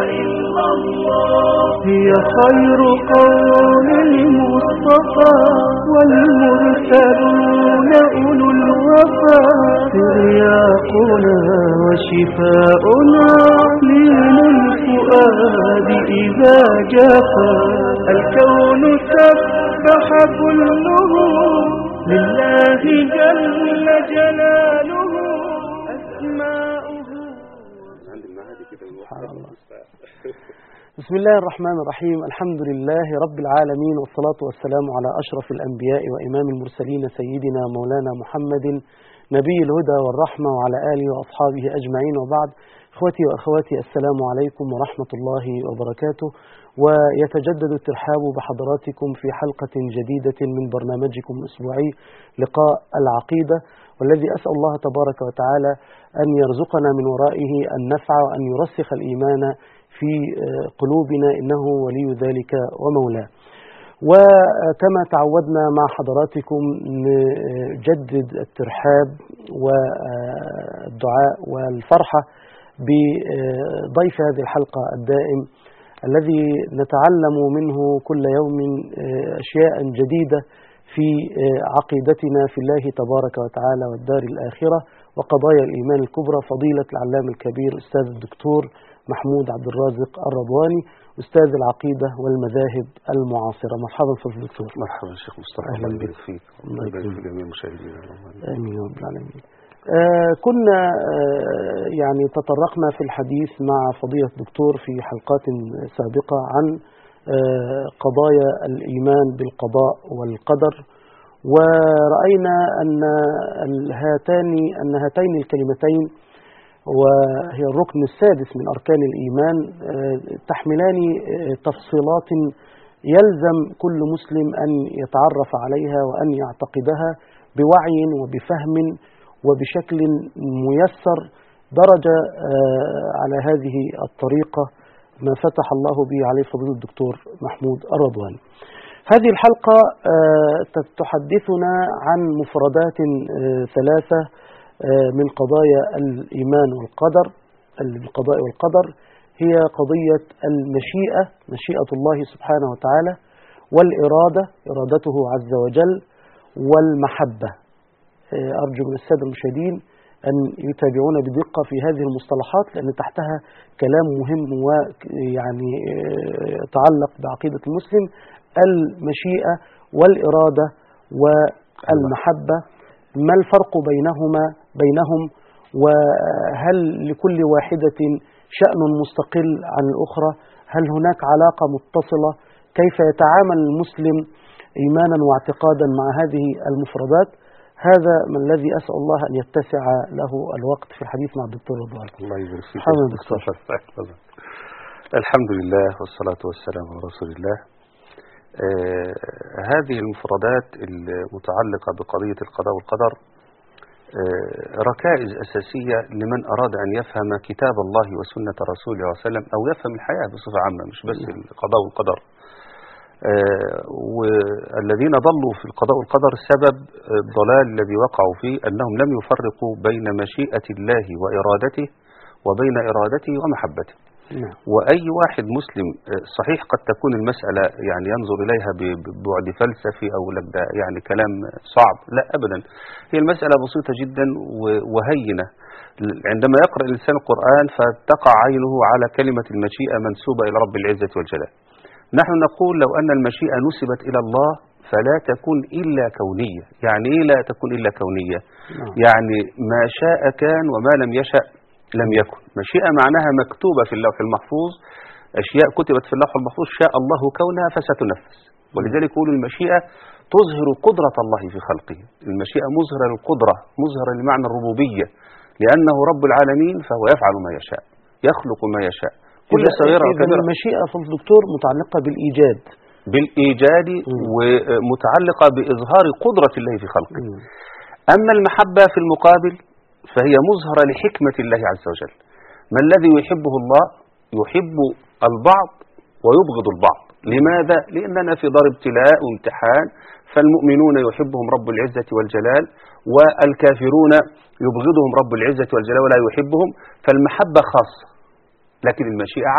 إلا الله هي خير قول المصطفى والمرسلون أولو الوفا ترياقنا وشفاؤنا لين الفؤاد إذا جفا الكون سبح كله لله جل جلاله أسماؤه سبحان الله بسم الله الرحمن الرحيم الحمد لله رب العالمين والصلاة والسلام على أشرف الأنبياء وإمام المرسلين سيدنا مولانا محمد نبي الهدى والرحمة وعلى آله وأصحابه أجمعين وبعد إخوتي وأخواتي السلام عليكم ورحمة الله وبركاته ويتجدد الترحاب بحضراتكم في حلقة جديدة من برنامجكم الأسبوعي لقاء العقيدة والذي أسأل الله تبارك وتعالى أن يرزقنا من ورائه النفع وأن يرسخ الإيمان في قلوبنا إنه ولي ذلك ومولاه وكما تعودنا مع حضراتكم نجدد الترحاب والدعاء والفرحة بضيف هذه الحلقة الدائم الذي نتعلم منه كل يوم أشياء جديدة في عقيدتنا في الله تبارك وتعالى والدار الآخرة وقضايا الإيمان الكبرى فضيلة العلام الكبير أستاذ الدكتور محمود عبد الرازق الرضواني أستاذ العقيدة والمذاهب المعاصرة مرحبا فضل الدكتور مرحبا شيخ مصطفى أهلا الله بك. يبارك فيك الله يبارك في جميع المشاهدين اللهم آمين. آمين يا رب العالمين آه كنا آه يعني تطرقنا في الحديث مع فضيلة الدكتور في حلقات سابقة عن آه قضايا الإيمان بالقضاء والقدر ورأينا أن هاتان أن هاتين الكلمتين وهي الركن السادس من أركان الإيمان آه، تحملان آه، تفصيلات يلزم كل مسلم أن يتعرف عليها وأن يعتقدها بوعي وبفهم وبشكل ميسر درج آه، على هذه الطريقة ما فتح الله به عليه فضيلة الدكتور محمود الرضواني هذه الحلقة آه، تحدثنا عن مفردات آه، ثلاثة آه، من قضايا الإيمان والقدر القضاء والقدر هي قضية المشيئة مشيئة الله سبحانه وتعالى والإرادة إرادته عز وجل والمحبة آه، أرجو من السادة المشاهدين أن يتابعون بدقة في هذه المصطلحات لأن تحتها كلام مهم ويعني آه، يتعلق بعقيدة المسلم المشيئة والإرادة والمحبة ما الفرق بينهما بينهم وهل لكل واحدة شأن مستقل عن الأخرى هل هناك علاقة متصلة كيف يتعامل المسلم إيمانا واعتقادا مع هذه المفردات هذا ما الذي أسأل الله أن يتسع له الوقت في الحديث مع الدكتور رضوان الله يبارك فيك مرحبا يا دكتور. مصطفى. الله يحفظك. الحمد لله والصلاة والسلام على رسول الله آه هذه المفردات المتعلقة بقضية القضاء والقدر آه ركائز أساسية لمن أراد أن يفهم كتاب الله وسنة رسوله صلى الله عليه وسلم أو يفهم الحياة بصفة عامة مش بس القضاء والقدر آه والذين ضلوا في القضاء والقدر سبب الضلال الذي وقعوا فيه أنهم لم يفرقوا بين مشيئة الله وإرادته وبين إرادته ومحبته نعم وأي واحد مسلم آه، صحيح قد تكون المسألة يعني ينظر إليها ب- ببعد فلسفي أو لك ده يعني كلام صعب لا أبدا هي المسألة بسيطة جدا و- وهينة ل- عندما يقرأ الإنسان القرآن فتقع عينه على كلمة المشيئة منسوبة إلى رب العزة والجلال نحن نقول لو أن المشيئة نسبت إلى الله فلا تكون إلا كونية يعني إيه لا تكون إلا كونية نعم. يعني ما شاء كان وما لم يشأ لم يكن مشيئة معناها مكتوبة في اللوح المحفوظ أشياء كتبت في اللوح المحفوظ شاء الله كونها فستنفذ ولذلك يقول المشيئة تظهر قدرة الله في خلقه المشيئة مظهرة للقدرة مظهرة لمعنى الربوبية لأنه رب العالمين فهو يفعل ما يشاء يخلق ما يشاء كل إذا- صغيرة إذا وكبيرة المشيئة فضل الدكتور متعلقة بالإيجاد بالإيجاد مم. ومتعلقة بإظهار قدرة الله في خلقه مم. أما المحبة في المقابل فهي مظهرة لحكمة الله عز وجل ما الذي يحبه الله يحب البعض ويبغض البعض لماذا؟ لأننا في دار ابتلاء وامتحان فالمؤمنون يحبهم رب العزة والجلال والكافرون يبغضهم رب العزة والجلال ولا يحبهم فالمحبة خاصة لكن المشيئة عامة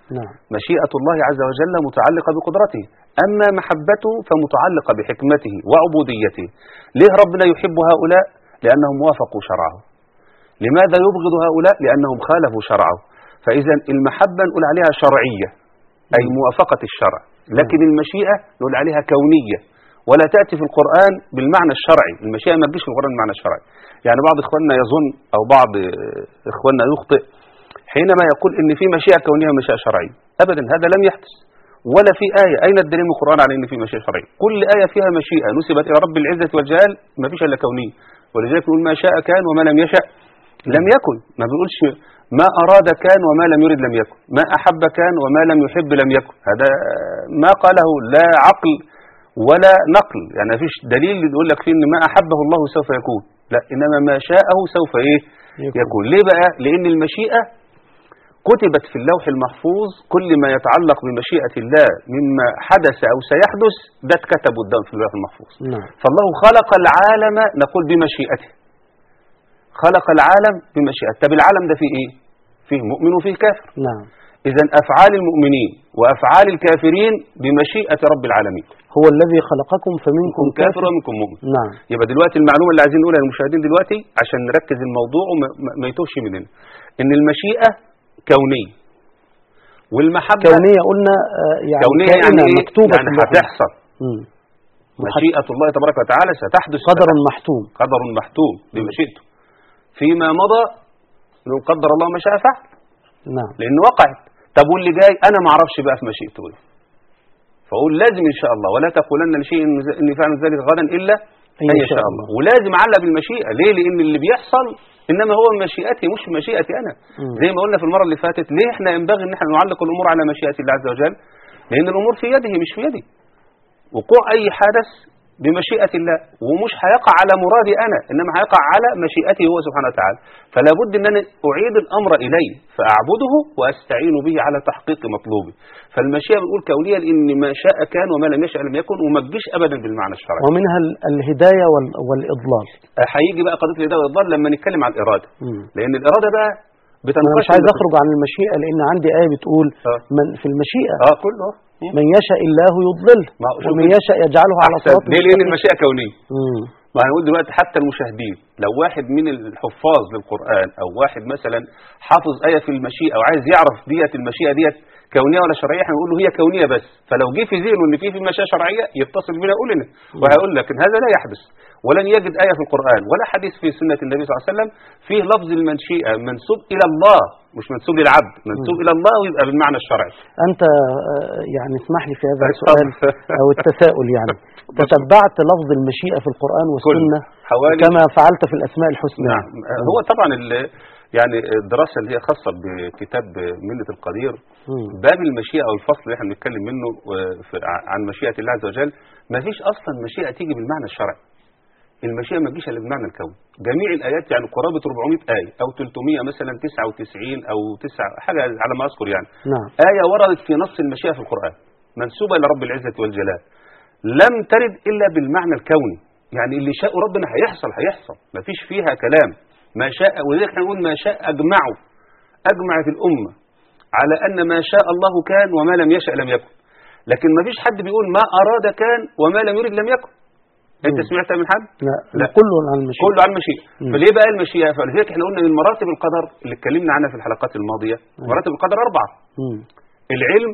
نعم مشيئة الله عز وجل متعلقة بقدرته أما محبته فمتعلقة بحكمته وعبوديته ليه ربنا يحب هؤلاء لأنهم وافقوا شرعه لماذا يبغض هؤلاء لأنهم خالفوا شرعه فإذا المحبة نقول عليها شرعية أي موافقة الشرع لكن المشيئة نقول عليها كونية ولا تأتي في القرآن بالمعنى الشرعي المشيئة ما تجيش في القرآن بالمعنى الشرعي يعني بعض إخواننا يظن أو بعض آه، إخواننا يخطئ حينما يقول إن في مشيئة كونية ومشيئة شرعية أبدا هذا لم يحدث ولا في آية أين الدليل من القرآن على إن في مشيئة شرعية كل آية فيها مشيئة نسبت إلى رب العزة والجلال ما فيش إلا كونية ولذلك نقول ما شاء كان وما لم يشأ لم يكن ما بيقولش ما أراد كان وما لم يرد لم يكن ما أحب كان وما لم يحب لم يكن هذا ما قاله لا عقل ولا نقل يعني ما فيش دليل يقول لك فيه إن ما أحبه الله سوف يكون لا إنما ما شاءه سوف إيه يكون. يكون ليه بقى لأن المشيئة كتبت في اللوح المحفوظ كل ما يتعلق بمشيئة الله مما حدث أو سيحدث ده اتكتب قدام في اللوح المحفوظ نعم فالله خلق العالم نقول بمشيئته خلق العالم بمشيئته طب العالم ده فيه ايه فيه مؤمن وفيه كافر نعم اذا افعال المؤمنين وافعال الكافرين بمشيئة رب العالمين هو الذي خلقكم فمنكم منكم كافر كافر ومنكم مؤمن نعم يبقى دلوقتي المعلومة اللي عايزين نقولها للمشاهدين دلوقتي عشان نركز الموضوع وما ما- ما يتوهش مننا ان المشيئة كونية والمحبة كونية قلنا آه، يعني كونية كائنة يعني ايه مكتوبة يعني في اللوح هتحصل مم. مشيئة الله تبارك وتعالى ستحدث قدر محتوم قدر محتوم بمشيئته فيما مضى لو قدر الله ما شاء فعل نعم لأنه وقعت طب واللي جاي أنا ما أعرفش بقى في مشيئته إيه فأقول لازم إن شاء الله ولا تقولن لشيء إن- إني فاعل ذلك غدا إلا أن يشاء الله ولازم أعلق بالمشيئة ليه لأن اللي بيحصل إنما هو من مشيئتي مش من مشيئتي أنا مم. زي ما قلنا في المرة اللي فاتت ليه إحنا ينبغي إن إحنا نعلق الأمور على مشيئة الله عز وجل لأن الأمور في يده مش في يدي وقوع أي حدث بمشيئة الله ومش هيقع على مرادي أنا إنما هيقع على مشيئته هو سبحانه وتعالى فلا بد أن أنا أعيد الأمر إليه فأعبده وأستعين به على تحقيق مطلوبي فالمشيئة بنقول كونية لأن ما شاء كان وما لم يشاء لم يكن وما تجيش أبدا بالمعنى الشرعي ومنها ال- الهداية وال- والإضلال هيجي بقى قضية الهداية والإضلال لما نتكلم عن الإرادة مم. لأن الإرادة بقى أنا مش بتنقسم عايز أخرج عن المشيئة لأن عندي آية بتقول آه. من في المشيئة اه كله مم. من يشاء الله يضلله ما هو شوف ومن كده. يشاء يجعله على أحسن. صراط ليه لأن مستقيم. المشيئة كونية مم. ما هنقول دلوقتي حتى المشاهدين لو واحد من الحفاظ للقرآن أو واحد مثلا حافظ آية في المشيئة وعايز يعرف ديت المشيئة ديت كونية ولا شرعية احنا نقول له هي كونية بس فلو جه في ذهنه ان في في مشيئة شرعية يتصل بنا يقول لنا وهيقول لكن هذا لا يحدث ولن يجد آية في القرآن ولا حديث في سنة النبي صلى الله عليه وسلم فيه لفظ المنشئة منسوب إلى الله مش منسوب للعبد منسوب إلى الله ويبقى بالمعنى الشرعي أنت آه، يعني اسمح لي في هذا السؤال أو التساؤل يعني تتبعت لفظ المشيئة في القرآن والسنة حوالي كما فعلت في الأسماء الحسنى نعم هو طبعا ال- يعني الدراسة اللي هي خاصة بكتاب منة القدير مم. باب المشيئة أو الفصل اللي احنا بنتكلم منه آه، في- عن مشيئة الله عز وجل ما فيش أصلا مشيئة تيجي بالمعنى الشرعي المشيئة ما تجيش إلا بالمعنى الكوني جميع الآيات يعني قرابة 400 آية أو 300 مثلا 99 أو 9 حاجة على ما أذكر يعني نعم آية وردت في نص المشيئة في القرآن منسوبة إلى رب العزة والجلال لم ترد إلا بالمعنى الكوني يعني اللي شاء ربنا هيحصل هيحصل ما فيش فيها كلام ما شاء ولذلك احنا نقول ما شاء أجمعوا أجمعت الأمة على أن ما شاء الله كان وما لم يشأ لم يكن لكن ما فيش حد بيقول ما أراد كان وما لم يرد لم يكن أنت مم. سمعت من حد؟ لا, لا. كله عن المشيئة كله عن المشيئة مم. فليه بقى المشيئة فلذلك احنا قلنا من مراتب القدر اللي اتكلمنا عنها في الحلقات الماضية مراتب القدر أربعة مم. العلم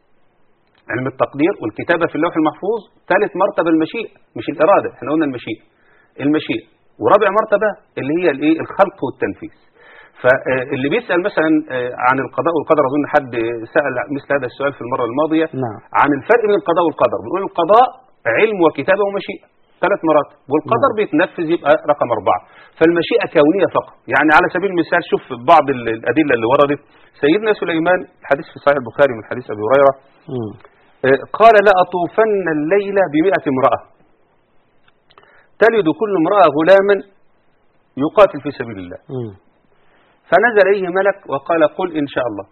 علم التقدير والكتابة في اللوح المحفوظ ثالث مرتبة المشيئة مش الإرادة احنا قلنا المشيئة المشيئة ورابع مرتبة اللي هي الايه الخلق والتنفيذ فاللي بيسأل مثلا آه، عن القضاء والقدر أظن حد سأل مثل هذا السؤال في المرة الماضية نعم عن الفرق بين القضاء والقدر بنقول القضاء علم وكتابة ومشيئة ثلاث مراتب والقدر نعم. بيتنفذ يبقى رقم أربعة فالمشيئة كونية فقط يعني على سبيل المثال شوف بعض ال- الأدلة اللي وردت سيدنا سليمان حديث في صحيح البخاري من حديث أبي هريرة مم. آه، قال لأطوفن الليلة بمئة امرأة تلد كل امرأة غلاما يقاتل في سبيل الله مم. فنزل إليه ملك وقال قل إن شاء الله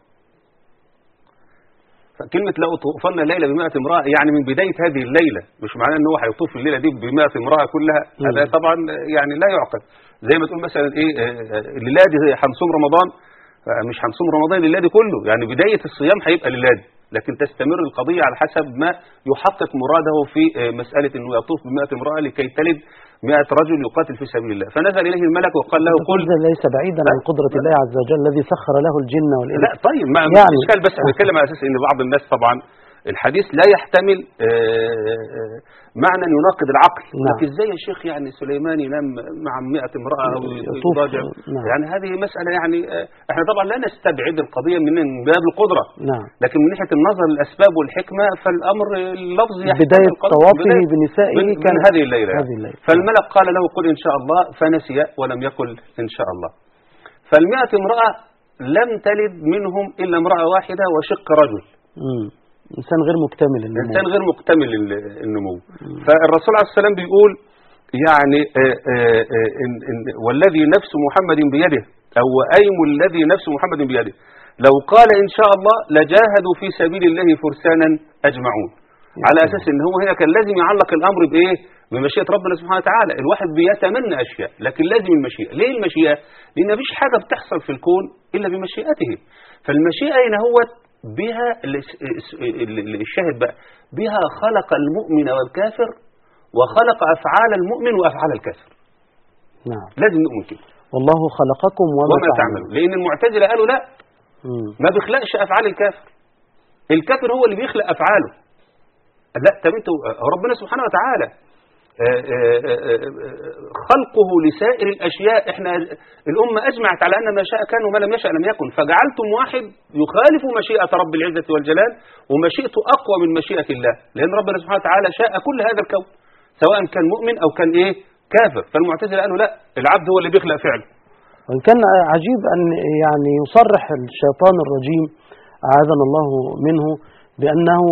فكلمة لأطوفن الليلة بمئة امرأة يعني من بداية هذه الليلة مش معناه أنه هو هيطوف الليلة دي بمئة امرأة كلها مم. هذا طبعا يعني لا يعقل زي ما تقول مثلا إيه آه، آه، الليلة دي هنصوم رمضان آه، مش هنصوم رمضان لله دي كله يعني بداية الصيام هيبقى لله دي لكن تستمر القضية على حسب ما يحقق مراده في آه، مسألة أنه يطوف بمئة امرأة لكي تلد مئة رجل يقاتل في سبيل الله فنزل إليه الملك وقال له قل هذا ليس بعيدا عن قدرة الله عز وجل الذي سخر له الجن والإنس لا طيب ما يعني- يعني إشكال بس احنا بنتكلم على أساس أن بعض الناس طبعا الحديث لا يحتمل آه، آه، معنى يناقض العقل نعم. لكن ازاي يا شيخ يعني سليمان ينام مع 100 امرأة أو يطوف، يضاجع نعم. يعني هذه مسألة يعني آه، احنا طبعا لا نستبعد القضية من باب القدرة نعم لكن من ناحية النظر الأسباب والحكمة فالأمر اللفظي يحتمل بداية القدر. طوافه بداية- بنسائه من, كان من هذه الليلة هذه الليلة. فالملك قال له قل إن شاء الله فنسي ولم يقل إن شاء الله فالمئة امرأة لم تلد منهم إلا امرأة واحدة وشق رجل مم. إنسان غير مكتمل النمو. إنسان غير مكتمل ال- النمو فالرسول عليه السلام بيقول يعني آه، آه، آه، إن- إن- والذي نفس محمد بيده أو أيم الذي نفس محمد بيده لو قال إن شاء الله لجاهدوا في سبيل الله فرسانا أجمعون على أساس إن هو هنا كان لازم يعلق الأمر بإيه بمشيئة ربنا سبحانه وتعالى الواحد بيتمنى أشياء لكن لازم المشيئة ليه المشيئة لأن مفيش حاجة بتحصل في الكون إلا بمشيئته فالمشيئة هنا هو بها ال- ال- الشاهد بقى بها خلق المؤمن والكافر وخلق أفعال المؤمن وأفعال الكافر نعم لازم نؤمن كده والله خلقكم وما, وما تعملون لأن المعتزلة قالوا لا مم. ما بيخلقش أفعال الكافر الكافر هو اللي بيخلق أفعاله لا طب انتوا ربنا سبحانه وتعالى آه، آه، آه، آه، خلقه لسائر الأشياء احنا الأمة أجمعت على أن ما شاء كان وما لم يشأ لم يكن فجعلتم واحد يخالف مشيئة رب العزة والجلال ومشيئته أقوى من مشيئة الله لأن ربنا سبحانه وتعالى شاء كل هذا الكون سواء كان مؤمن أو كان إيه كافر فالمعتزلة قالوا لا العبد هو اللي بيخلق فعله وإن كان عجيب أن يعني يصرح الشيطان الرجيم أعاذنا الله منه بأنه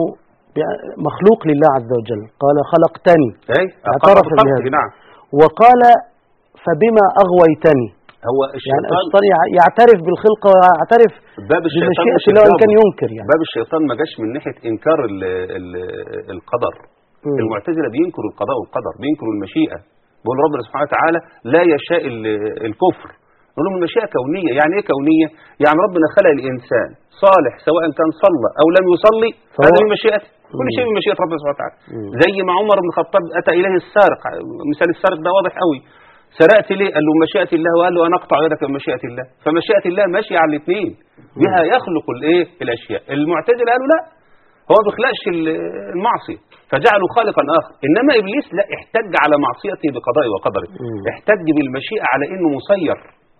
مخلوق لله عز وجل قال خلقتني أي اعترف أقر بخلقه، بهذا. نعم وقال فبما أغويتني هو يعني الشيطان الشيطان يع- يعترف بالخلقة ويعترف باب الشيطان بمشيئة مش الله وإن الباب. كان ينكر يعني باب الشيطان ما جاش من ناحية إنكار ال ال القدر مم. المعتزلة بينكروا القضاء والقدر بينكروا المشيئة بيقول ربنا سبحانه وتعالى لا يشاء ال- الكفر يقول لهم المشيئة كونية يعني إيه كونية؟ يعني ربنا خلق الإنسان صالح سواء كان صلى أو لم يصلي فهو- هذا من مشيئته كل مم. شيء من مشيئة ربنا سبحانه وتعالى مم. زي ما عمر بن الخطاب أتى إليه السارق مثال السارق ده واضح قوي سرقت ليه؟ قال له مشيئة الله وقال له أنا أقطع يدك من مشيئة الله فمشيئة الله ماشية على الاثنين بها يخلق الإيه؟ الأشياء المعتزلة قالوا لا هو ما بيخلقش ال- المعصية فجعلوا خالقا آخر إنما إبليس لا احتج على معصيته بقضائه وقدره مم. احتج بالمشيئة على إنه مسير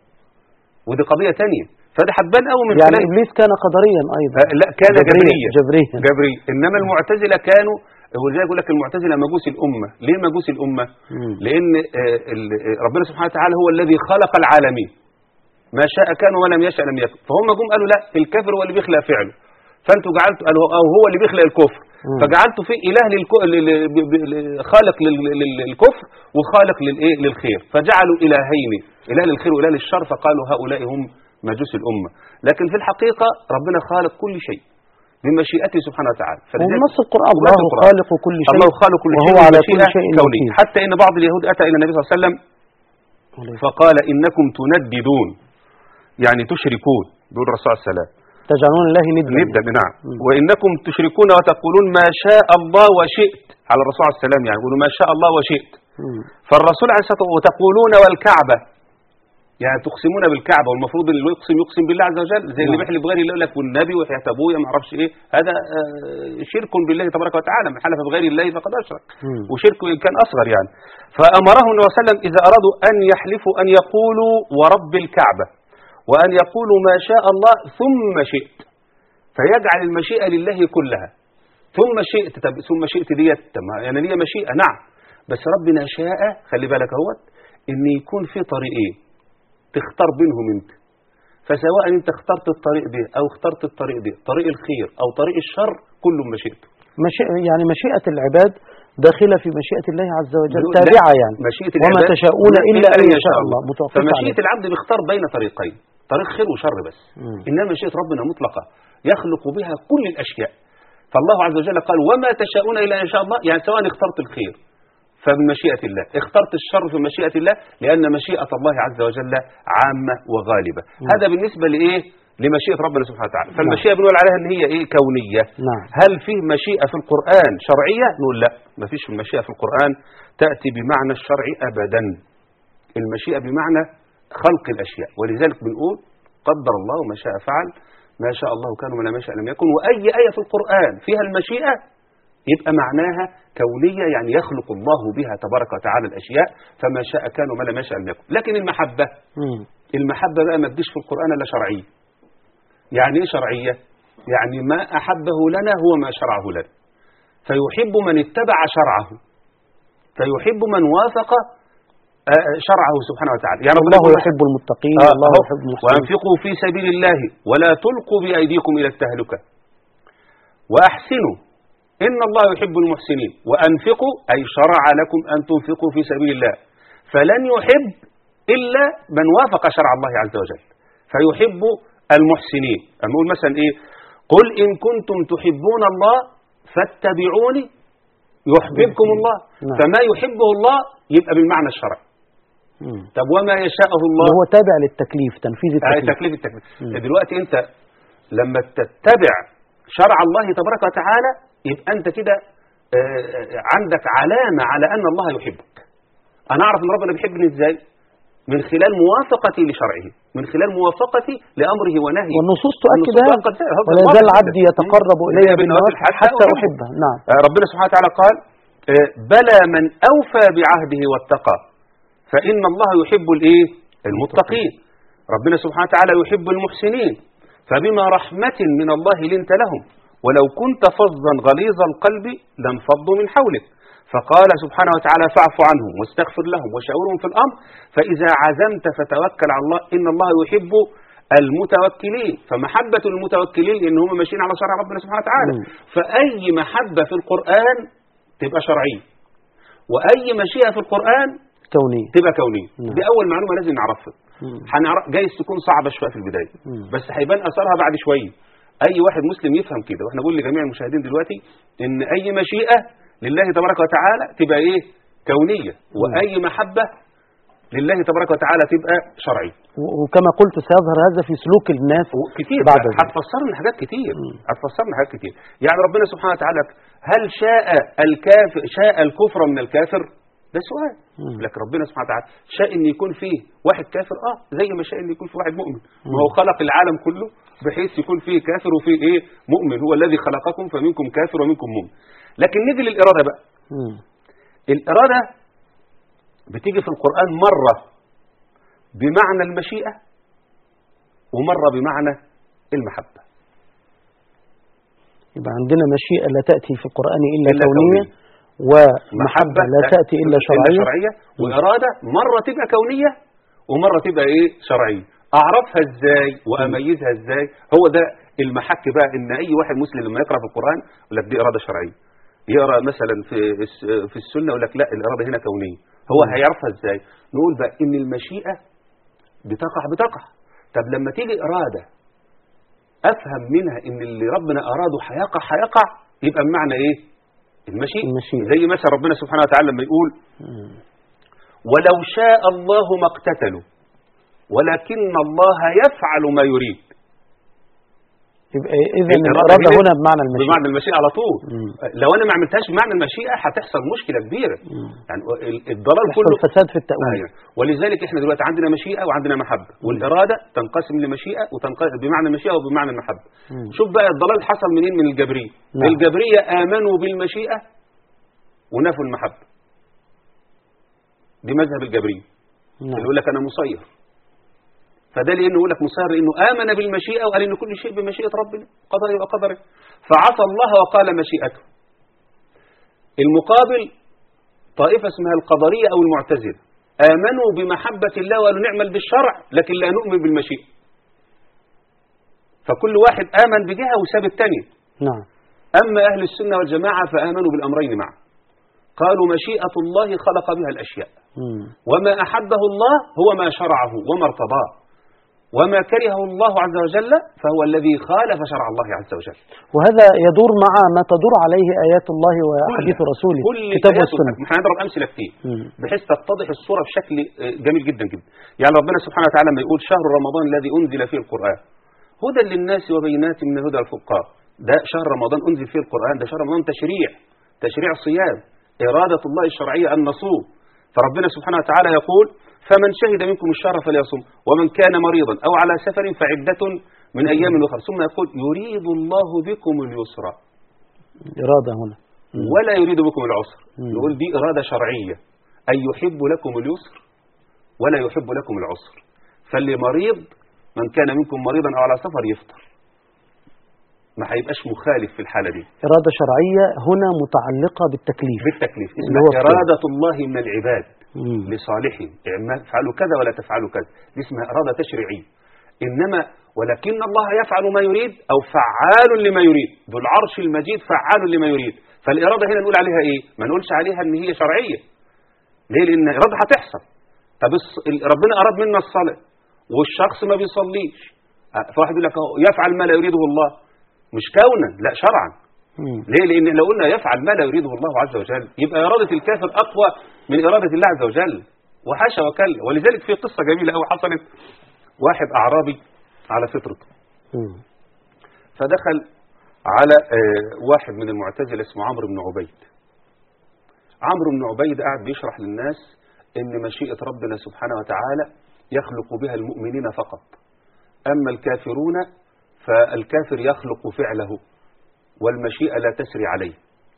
ودي قضية تانية فده هتبان قوي من يعني خلال إبليس كان قدريا أيضا آه، لا كان جبريا جبريا جبريا جبري إنما المعتزلة كانوا ولذلك يقول لك المعتزلة مجوس الأمة ليه مجوس الأمة مم. لأن آه، ال- آه، ربنا سبحانه وتعالى هو الذي خلق العالمين ما شاء كان ولم يشاء لم يكن فهم جم قالوا لا الكافر هو اللي بيخلق فعله فانتوا جعلتوا قالوا او هو اللي بيخلق الكفر مم. فجعلتوا فيه اله للكو... لل... ب- ب- ل- خالق لل... لل- للكفر وخالق للايه للخير فجعلوا الهين اله للخير واله للشر فقالوا هؤلاء هم مجوس الامه لكن في الحقيقه ربنا خالق كل شيء بمشيئته سبحانه وتعالى فلذلك- ونص القرآن ونص الله القرآن. خالق كل شيء الله خالق كل شيء وهو على كل بمشيئة شيء كونية وكيل. حتى ان بعض اليهود اتى الى النبي صلى الله عليه وسلم فقال انكم تنددون يعني تشركون بيقول الرسول صلى الله عليه وسلم تجعلون الله ندا نبدا نعم وانكم تشركون وتقولون ما شاء الله وشئت على الرسول عليه السلام يعني يقولوا ما شاء الله وشئت مم. فالرسول عليه الصلاه والسلام وتقولون والكعبه يعني تقسمون بالكعبه والمفروض اللي يقسم يقسم بالله عز وجل زي اللي نعم. بيحلف بغير الله يقول لك والنبي وحياه ابويا ما اعرفش ايه هذا آه، شرك بالله تبارك وتعالى من حلف بغير الله فقد اشرك مم. وشرك إن كان أصغر يعني فأمرهم النبي صلى الله عليه وسلم إذا أرادوا أن يحلفوا أن يقولوا ورب الكعبة وأن يقولوا ما شاء الله ثم شئت فيجعل المشيئة لله كلها ثم شئت طب ثم شئت ديت طب ما يعني ليا مشيئة نعم بس ربنا شاء خلي بالك اهوت ان يكون في طريقين تختار بينهم انت فسواء انت اخترت الطريق ده او اخترت الطريق ده طريق الخير او طريق الشر كله بمشيئته مشي... يعني مشيئة العباد داخلة في مشيئة الله عز وجل لا، تابعة يعني مشيئة وما العباد تشاءون إلا أن يشاء الله متوقفة فمشيئة عليه العبد بيختار بين طريقين طريق خير وشر بس مم. إنما مشيئة ربنا مطلقة يخلق بها كل الأشياء فالله عز وجل قال وما تشاءون إلا أن يشاء الله يعني سواء اخترت الخير فبمشيئة الله اخترت الشر في مشيئة الله لأن مشيئة الله عز وجل عامة وغالبة هذا بالنسبة لإيه لمشيئة ربنا سبحانه وتعالى فالمشيئة بنقول عليها ان هي ايه كونية نعم. هل فيه مشيئة في القرآن شرعية نقول لا ما فيش المشيئة في القرآن تأتي بمعنى الشرع أبدا المشيئة بمعنى خلق الأشياء ولذلك بنقول قدر الله وما شاء فعل ما شاء الله كان وما لم يشاء لم يكن وأي آية في القرآن فيها المشيئة يبقى معناها كونية يعني يخلق الله بها تبارك وتعالى الأشياء فما شاء كان وما لم يشاء لم يكن لكن المحبة مم. المحبة بقى ما تجيش في القرآن إلا شرعية يعني إيه شرعية؟ يعني ما أحبه لنا هو ما شرعه لنا فيحب من اتبع شرعه فيحب من وافق آه، شرعه سبحانه وتعالى يعني ربنا الله يقول يحب المتقين آه، الله أهو. يحب المحسنين وأنفقوا في سبيل الله ولا تلقوا بأيديكم إلى التهلكة وأحسنوا إن الله يحب المحسنين وأنفقوا أي شرع لكم أن تنفقوا في سبيل الله فلن يحب إلا من وافق شرع الله عز وجل فيحب المحسنين أما نقول مثلا إيه قل إن كنتم تحبون الله فاتبعوني يحببكم الله نعم. فما يحبه الله يبقى بالمعنى الشرعي مم. طب وما يشاءه الله اللي هو تابع للتكليف تنفيذ آه، التكليف تكليف التكليف مم. دلوقتي انت لما تتبع شرع الله تبارك وتعالى يبقى انت كده آه، آه، عندك علامة على ان الله يحبك انا اعرف ان ربنا بيحبني ازاي من خلال موافقتي لشرعه من خلال موافقتي لامره ونهيه والنصوص تؤكد والنصوص هذا تؤكد ذلك. هذا ولا واضح يزال جدا. عبدي يتقرب مم. إلي إلي بالنوافل حتى أحبه نعم آه، ربنا سبحانه وتعالى قال آه، بلى من أوفى بعهده واتقى فإن الله يحب الإيه المتقين ربنا سبحانه وتعالى يحب المحسنين فبما رحمة من الله لنت لهم ولو كنت فظا غليظ القلب لانفضوا من حولك فقال سبحانه وتعالى فاعف عنهم واستغفر لهم وشاورهم في الأمر فإذا عزمت فتوكل على الله إن الله يحب المتوكلين فمحبة المتوكلين لأن هم ماشيين على شرع ربنا سبحانه وتعالى مم. فأي محبة في القرآن تبقى شرعية وأي مشيئة في القرآن كونية تبقى كونية نعم. دي أول معلومة لازم نعرفها مم. هنعرف جايز تكون صعبة شوية في البداية مم. بس هيبان أثرها بعد شوية أي واحد مسلم يفهم كده وإحنا نقول لجميع المشاهدين دلوقتي إن أي مشيئة لله تبارك وتعالى تبقى إيه كونية وأي محبة لله تبارك وتعالى تبقى شرعية و- وكما قلت سيظهر هذا في سلوك الناس كتير بعد ذلك. هتفسر لنا حاجات كتير مم. هتفسر لنا حاجات كتير يعني ربنا سبحانه وتعالى هل شاء الكافر شاء الكفر من الكافر ده سؤال مم. لكن ربنا سبحانه وتعالى شاء ان يكون فيه واحد كافر اه زي ما شاء ان يكون فيه واحد مؤمن ما هو خلق العالم كله بحيث يكون فيه كافر وفيه ايه مؤمن هو الذي خلقكم فمنكم كافر ومنكم مؤمن لكن نيجي للاراده بقى مم. الاراده بتيجي في القران مره بمعنى المشيئه ومره بمعنى المحبه يبقى عندنا مشيئة لا تأتي في القرآن إلا, إلا كونية كونية. ومحبة لا تأتي إلا شرعية شرعية وإرادة مرة تبقى كونية ومرة تبقى إيه شرعية أعرفها إزاي وأميزها إزاي هو ده المحك بقى إن أي واحد مسلم لما يقرأ في القرآن يقول لك دي إرادة شرعية يقرأ مثلا في الس- في السنة يقول لك لا الإرادة هنا كونية هو هيعرفها إزاي نقول بقى إن المشيئة بتقع بتقع طب لما تيجي إرادة أفهم منها إن اللي ربنا أراده هيقع هيقع يبقى بمعنى إيه المشيئة المشيئة. زي مثلا ربنا سبحانه وتعالى لما يقول مم. ولو شاء الله ما اقتتلوا ولكن الله يفعل ما يريد يبقى إذا الإرادة الإرادة هنا هنا بمعنى المشيئة بمعنى المشيئة على طول مم. لو أنا ما عملتهاش بمعنى المشيئة هتحصل مشكلة كبيرة مم. يعني ال- الضلال يحصل كله فساد في التأويل أيوة. ولذلك احنا دلوقتي عندنا مشيئة وعندنا محبة والإرادة تنقسم لمشيئة وتنقسم بمعنى المشيئة وبمعنى المحبة مم. شوف بقى الضلال حصل منين من الجبرية نعم. الجبرية آمنوا بالمشيئة ونفوا المحبة دي مذهب الجبرية اللي نعم يقول لك انا مسير فده لانه يقول لك مسير لانه امن بالمشيئه وقال ان كل شيء بمشيئه ربنا قدره وقدره فعصى الله وقال مشيئته المقابل طائفه اسمها القدريه او المعتزله امنوا بمحبه الله وقالوا نعمل بالشرع لكن لا نؤمن بالمشيئه فكل واحد امن بجهه وساب الثانيه نعم اما اهل السنه والجماعه فامنوا بالامرين معا قالوا مشيئه الله خلق بها الاشياء مم. وما أحبه الله هو ما شرعه وما ارتضاه وما كرهه الله عز وجل فهو الذي خالف شرع الله عز وجل وهذا يدور مع ما تدور عليه آيات الله وحديث رسوله كل كتاب الآيات والسنة احنا هنضرب امثله كتير مم. بحيث تتضح الصوره بشكل آه، جميل جدا جدا يعني ربنا سبحانه وتعالى لما يقول شهر رمضان الذي انزل فيه القران هدى للناس وبينات من الهدى والفرقان ده شهر رمضان انزل فيه القران ده شهر رمضان تشريع تشريع صيام اراده الله الشرعيه ان نصوم فربنا سبحانه وتعالى يقول فمن شهد منكم الشهر فليصم ومن كان مريضا او على سفر فعده من ايام اخرى ثم يقول يريد الله بكم اليسر إرادة هنا مم. ولا يريد بكم العسر مم. نقول دي إرادة شرعية أي يحب لكم اليسر ولا يحب لكم العسر فاللي مريض من كان منكم مريضا أو على سفر يفطر ما هيبقاش مخالف في الحالة دي إرادة شرعية هنا متعلقة بالتكليف بالتكليف اللي اسمها هو الصيام. إرادة الله من العباد مم. لصالحهم اعمال- افعلوا كذا ولا تفعلوا كذا دي اسمها إرادة تشريعية إنما ولكن الله يفعل ما يريد أو فعال لما يريد ذو العرش المجيد فعال لما يريد فالإرادة هنا نقول عليها إيه ما نقولش عليها إن هي شرعية ليه لأن إرادة هتحصل طب الص- ال- ربنا أراد منا الصلاة والشخص ما بيصليش أه، فواحد يقول لك أهو يفعل ما لا يريده الله مش كونا لا شرعا مم. ليه لأن لو قلنا يفعل ما لا يريده الله عز وجل يبقى إرادة الكافر أقوى من إرادة الله عز وجل وحاشا وكلا ولذلك في قصة جميلة أوي حصلت واحد أعرابي على فطرته مم. فدخل على آه، واحد من المعتزلة اسمه عمرو بن عبيد عمرو بن عبيد قاعد بيشرح للناس ان مشيئة ربنا سبحانه وتعالى يخلق بها المؤمنين فقط أما الكافرون فالكافر يخلق فعله والمشيئة لا تسري عليه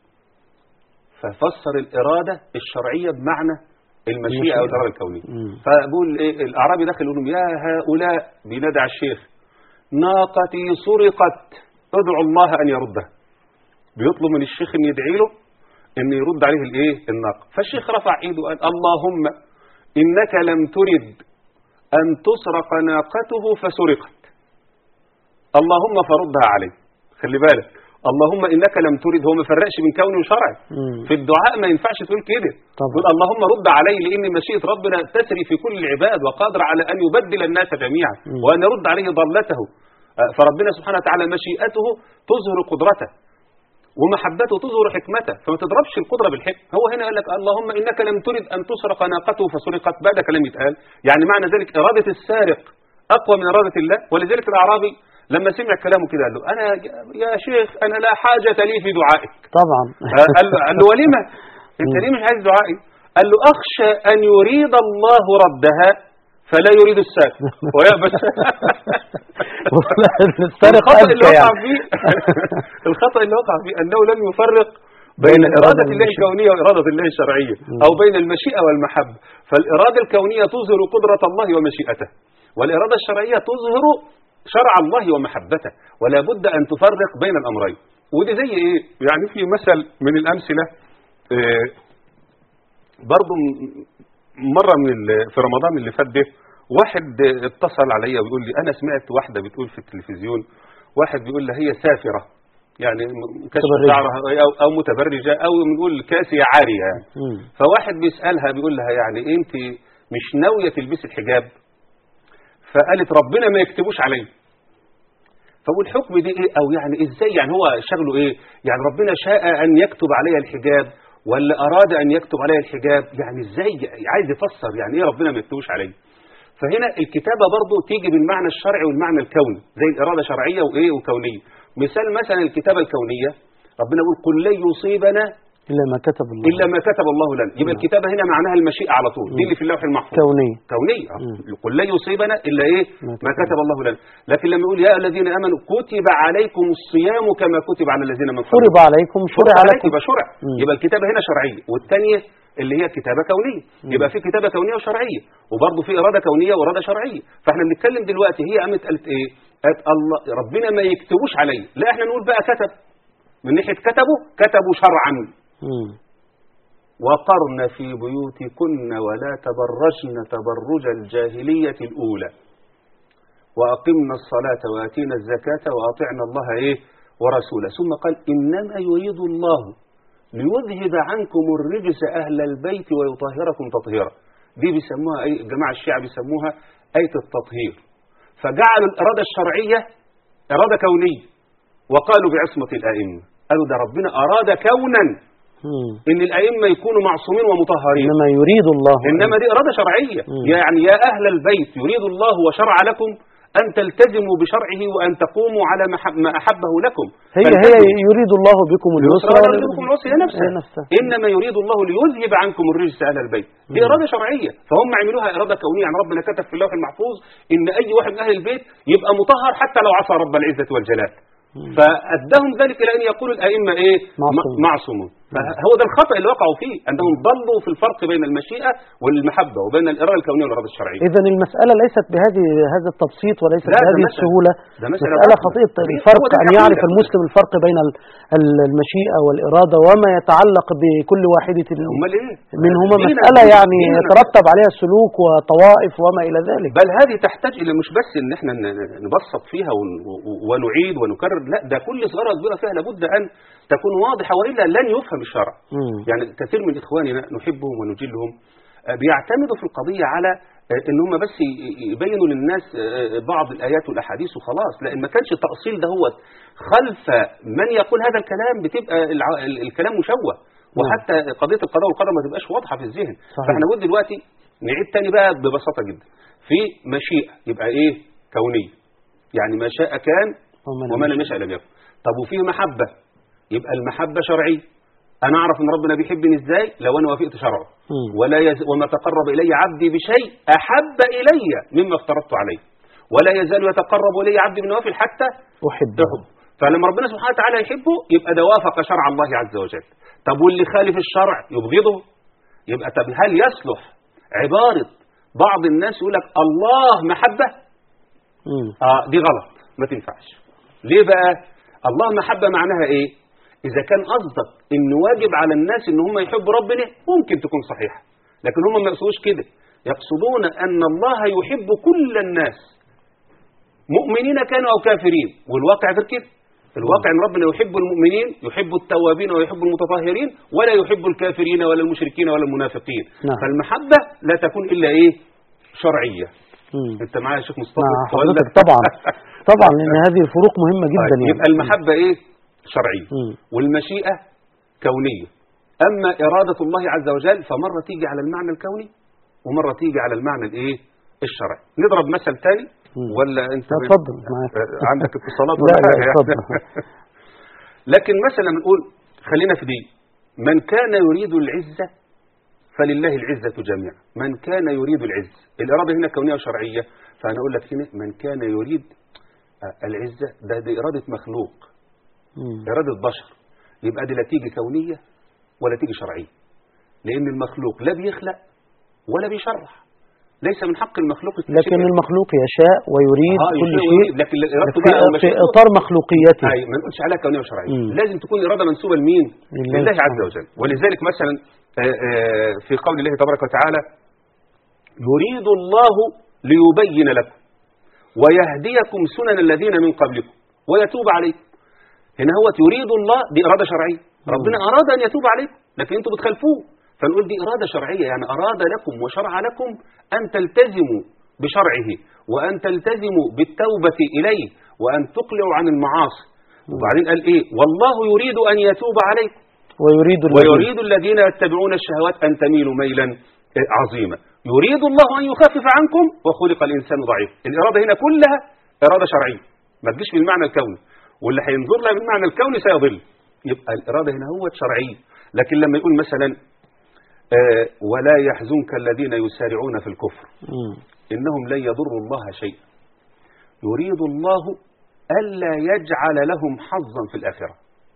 ففسر الإرادة الشرعية بمعنى المشيئة أو الإرادة الكونية مم. فبقول إيه الأعرابي داخل يقول لهم يا هؤلاء بينادى على الشيخ ناقتي سرقت ادعوا الله أن يردها بيطلب من الشيخ أن يدعي له أن يرد عليه الإيه الناقة فالشيخ رفع إيده وقال اللهم إنك لم ترد أن تسرق ناقته فسرقت اللهم فردها عليه خلي بالك اللهم إنك لم ترد هو ما فرقش بين كوني وشرعي مم. في الدعاء ما ينفعش تقول كده طبعا. تقول اللهم رد علي لأن مشيئة ربنا تسري في كل العباد وقادر على أن يبدل الناس جميعا مم. وأن يرد عليه ضلته آه، فربنا سبحانه وتعالى مشيئته تظهر قدرته ومحبته تظهر حكمته فما تضربش القدرة بالحكم هو هنا قال لك اللهم إنك لم ترد أن تسرق ناقته فسرقت بعد كلام يتقال يعني معنى ذلك إرادة السارق أقوى من إرادة الله ولذلك الأعرابي لما سمع كلامه كده قال له أنا يا شيخ أنا لا حاجة لي في دعائك طبعا قال له, قال له ولما انت ليه مش عايز دعائي قال له اخشى ان يريد الله ردها فلا يريد السارق ويأبس السارق الخطأ أنت اللي وقع يعني. فيه الخطأ اللي وقع فيه انه لم يفرق بين بين الإرادة إرادة الله والمشيئة. الكونية وإرادة الله الشرعية أو بين المشيئة والمحبة فالإرادة الكونية تظهر قدرة الله ومشيئته والإرادة الشرعية تظهر شرع الله ومحبته ولا بد أن تفرق بين الأمرين ودي زي إيه يعني في مثل من الأمثلة آه، برضو م- مرة من ال- في رمضان اللي فات ده واحد آه، اتصل عليا ويقول لي أنا سمعت واحدة بتقول في التلفزيون واحد بيقول لها هي سافرة يعني م- كشف متبرجة. شعرها أو, أو متبرجة أو بنقول كاسية عارية يعني مم. فواحد بيسألها بيقول لها يعني أنت مش ناوية تلبسي الحجاب فقالت ربنا ما يكتبوش علي فقول الحكم دي ايه او يعني ازاي يعني هو شغله ايه يعني ربنا شاء ان يكتب علي الحجاب ولا اراد ان يكتب علي الحجاب يعني ازاي عايز يفسر يعني ايه ربنا ما يكتبوش علي فهنا الكتابة برضو تيجي بالمعنى الشرعي والمعنى الكوني زي الإرادة شرعية وإيه وكونية مثال مثلا الكتابة الكونية ربنا يقول قل لن يصيبنا إلا ما كتب الله إلا ما كتب الله لنا يبقى نعم. الكتابة هنا معناها المشيئة على طول دي اللي في اللوح المحفوظ كونية كونية مم. قل لا يصيبنا إلا إيه ما ما كتب كتب الله لنا لكن لما يقول يا الذين آمنوا كتب عليكم الصيام كما كتب على الذين من فرض قبلكم عليكم شرع شرع عليك لكم يبقى شرع مم. يبقى الكتابة هنا شرعية والثانية اللي هي كتابة كونية يبقى في كتابة كونية وشرعية وبرضه في إرادة كونية وإرادة شرعية فاحنا بنتكلم دلوقتي هي قامت قالت إيه قالت الله ربنا ما يكتبوش علي لا احنا نقول بقى كتب من ناحية كتبوا كتبوا شرعا مم. وقرن في بيوتكن ولا تبرجن تبرج الجاهلية الأولى وأقمنا الصلاة وآتينا الزكاة وأطعنا الله إيه ورسوله ثم قال إنما يريد الله ليذهب عنكم الرجس أهل البيت ويطهركم تطهيرا دي بيسموها أي جماعة الشيعة بيسموها آية التطهير فجعلوا الإرادة الشرعية إرادة كونية وقالوا بعصمة الأئمة قالوا ده ربنا أراد كونا مم. إن الأئمة يكونوا معصومين ومطهرين إنما يريد الله إنما دي إرادة شرعية مم. يعني يا أهل البيت يريد الله وشرع لكم أن تلتزموا بشرعه وأن تقوموا على ما حب- ما أحبه لكم هي هي فالتزموا. يريد الله بكم اليسر اليسر ولا ولا يريد بكم العسر هي نفسها. هي نفسها إنما يريد الله ليذهب عنكم الرجس أهل البيت دي إرادة شرعية فهم عملوها إرادة كونية يعني ربنا كتب في اللوح المحفوظ إن أي واحد من أهل البيت يبقى مطهر حتى لو عصى رب العزة والجلال فأدهم ذلك إلى أن يقول الأئمة إيه معصومون. م- معصومون فهو ده الخطأ اللي وقعوا فيه أنهم ضلوا في الفرق بين المشيئة والمحبة وبين الإرادة الكونية والإرادة الشرعية إذا المسألة ليست بهذه هذا التبسيط وليست لا، ده بهذه مسألة- السهولة ده مسألة مسألة ضخمة. خطيرة هو الفرق ده أن العقيدة. يعرف المسلم الفرق بين ال- ال- المشيئة والإرادة وما يتعلق بكل واحدة أمال إيه منهما ديننا- مسألة يعني ديننا- يترتب عليها سلوك وطوائف وما إلى ذلك بل هذه تحتاج الى مش بس ان احنا ن- ن- نبسط فيها ون- و- ونعيد ونكرر لا ده كل صغيره كبيره فيها لابد ان تكون واضحه والا لن يفهم الشرع مم. يعني كثير من اخواننا نحبهم ونجلهم آه، بيعتمدوا في القضيه على آه، ان هم بس ي- ي- يبينوا للناس آه، بعض الايات والاحاديث وخلاص لان ما كانش التاصيل ده هو خلف من يقول هذا الكلام بتبقى الع- ال- الكلام مشوه وحتى قضيه القضاء والقدر ما تبقاش واضحه في الذهن صحيح. فاحنا نقول دلوقتي نعيد تاني بقى ببساطه جدا في مشيئه يبقى ايه كونيه يعني ما شاء كان وما وما لم لم يشاء لم يكن طب وفيه محبة يبقى المحبة شرعية أنا أعرف إن ربنا بيحبني إزاي لو أنا وافقت شرعه مم. ولا يز... وما تقرب إلي عبدي بشيء أحب إلي مما افترضت عليه ولا يزال يتقرب إلي عبدي من وافل حتى أحب تحب فلما ربنا سبحانه وتعالى يحبه يبقى ده وافق شرع الله عز وجل طب واللي خالف الشرع يبغضه يبقى طب هل يصلح عبارة بعض الناس يقول لك الله محبة مم. اه دي غلط ما تنفعش ليه بقى الله محبة معناها ايه اذا كان قصدك ان واجب على الناس ان هم يحبوا ربنا ممكن تكون صحيحة لكن هم ما يقصدوش كده يقصدون ان الله يحب كل الناس مؤمنين كانوا او كافرين والواقع غير كده الواقع ان ربنا يحب المؤمنين يحب التوابين ويحب المتطهرين ولا يحب الكافرين ولا المشركين ولا المنافقين نعم. فالمحبة لا تكون الا ايه شرعية مم. انت معايا يا شيخ مصطفى مع ولا؟ حضرتك طبعا طبعا لأن هذه الفروق مهمة جدا طيب يعني يبقى المحبة ايه شرعية مم. والمشيئة كونية أما إرادة الله عز وجل فمرة تيجي على المعنى الكوني ومرة تيجي على المعنى الايه الشرعي نضرب مثل تاني مم. ولا انت لا، اتفضل معاك. آه، عندك اتصالات لا، ولا لا، حاجة اتفضل. لكن مثلا نقول خلينا في دي من كان يريد العزة فلله العزة جميعا من كان يريد العزة الإرادة هنا كونية وشرعية فأنا أقول لك هنا من كان يريد آه، العزة ده دي إرادة مخلوق مم. إرادة بشر يبقى دي لا تيجي كونية ولا تيجي شرعية لأن المخلوق لا بيخلق ولا بيشرع ليس من حق المخلوق لكن التشريع. المخلوق يشاء ويريد آه، كل يشاء شيء ويريد، لكن إرادته في, بقى في ومشيئته إطار مخلوقيته أي ما نقولش عليها كونية وشرعية مم. لازم تكون إرادة منسوبة لمين لله لله سبحانه. عز وجل ولذلك مثلا آه، آه، في قول الله تبارك وتعالى يريد الله ليبين لكم ويهديكم سنن الذين من قبلكم ويتوب عليكم هنا هو يريد الله دي إرادة شرعية ربنا أراد أن يتوب عليكم لكن أنتم بتخالفوه فنقول دي إرادة شرعية يعني أراد لكم وشرع لكم أن تلتزموا بشرعه وأن تلتزموا بالتوبة إليه وأن تقلعوا عن المعاصي وبعدين قال إيه والله يريد أن يتوب عليكم ويريد الذين- ويريد الذين يتبعون الشهوات أن تميلوا ميلا آه، عظيما يريد الله أن يخفف عنكم وخلق الإنسان ضعيف الإرادة هنا كلها إرادة شرعية ما تجيش بالمعنى الكوني واللي هينظر لها بالمعنى الكوني سيضل يبقى الإرادة هنا هو شرعية لكن لما يقول مثلا آه، ولا يحزنك الذين يسارعون في الكفر مم. إنهم لن يضروا الله شيئا يريد الله ألا يجعل لهم حظا في الآخرة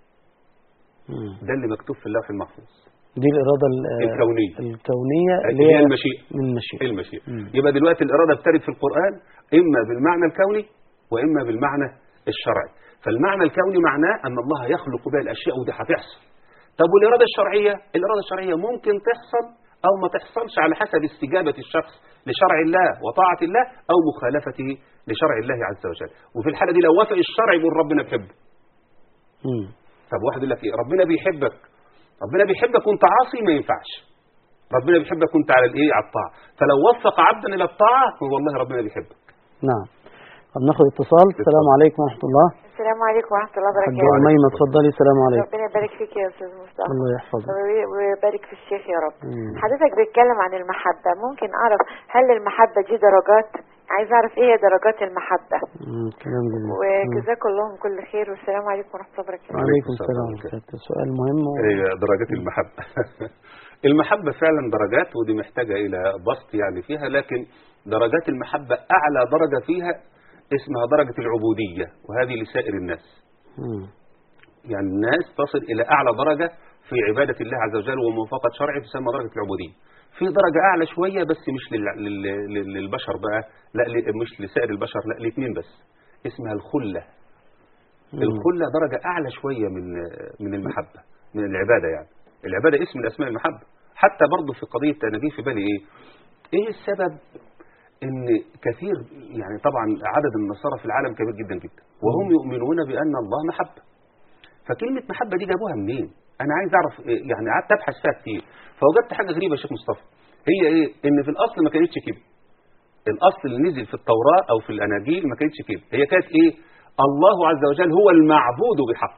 مم. ده اللي مكتوب في اللوح المحفوظ دي الإرادة ال- الكونية. الكونية اللي اللي هي هي المشيئة من المشيئة المشيئة مم. يبقى دلوقتي الإرادة بترد في القرآن إما بالمعنى الكوني وإما بالمعنى الشرعي فالمعنى الكوني معناه أن الله يخلق بها الأشياء ودي هتحصل طب والإرادة الشرعية الإرادة الشرعية ممكن تحصل أو ما تحصلش على حسب استجابة الشخص لشرع الله وطاعة الله أو مخالفته لشرع الله عز وجل وفي الحالة دي لو وافق الشرع يقول ربنا بيحبه مم. طب واحد يقول لك إيه ربنا بيحبك ربنا بيحبك وانت عاصي ما ينفعش ربنا بيحبك وانت على الايه على الطاعه فلو وفق عبدا الى الطاعه هو والله ربنا بيحبك نعم طب ناخد اتصال السلام عليكم ورحمة الله السلام عليكم ورحمة الله حاج وبركاته أميمة اتفضلي السلام عليكم ربنا يبارك فيك يا أستاذ مصطفى الله يحفظك ويبارك في الشيخ يا رب مم. حضرتك بتتكلم عن المحبة ممكن أعرف هل المحبة دي درجات عايز أعرف إيه هي درجات المحبة مم، كلام جميل مم. وجزاكم الله كل خير والسلام عليكم ورحمة الله وبركاته وعليكم السلام السلام ورحمة الله. ورحمة الله. سؤال مهم و... هي درجات المحبة المحبة فعلا درجات ودي محتاجة إلى بسط يعني فيها لكن درجات المحبة أعلى درجة فيها اسمها درجة العبودية وهذه لسائر الناس مم. يعني الناس تصل إلى أعلى درجة في عبادة الله عز وجل وموافقة شرعه تسمى درجة العبودية في درجة أعلى شوية بس مش لل- لل- لل- للبشر بقى لا ل- مش لسائر البشر لا الاثنين بس اسمها الخلة مم. الخلة درجة أعلى شوية من من المحبة من العبادة يعني العبادة اسم من أسماء المحبة حتى برضه في قضية أنا جه في بالي إيه إيه السبب إن كثير يعني طبعا عدد النصارى في العالم كبير جدا جدا وهم يؤمنون بأن الله محبة فكلمة محبة دي جابوها منين أنا عايز أعرف إيه يعني قعدت أبحث فيها كتير فوجدت حاجة غريبة يا شيخ مصطفى هي إيه إن في الأصل ما كانتش كده الأصل اللي نزل في التوراة أو في الأناجيل ما كانتش كده هي كانت إيه الله عز وجل هو المعبود بحق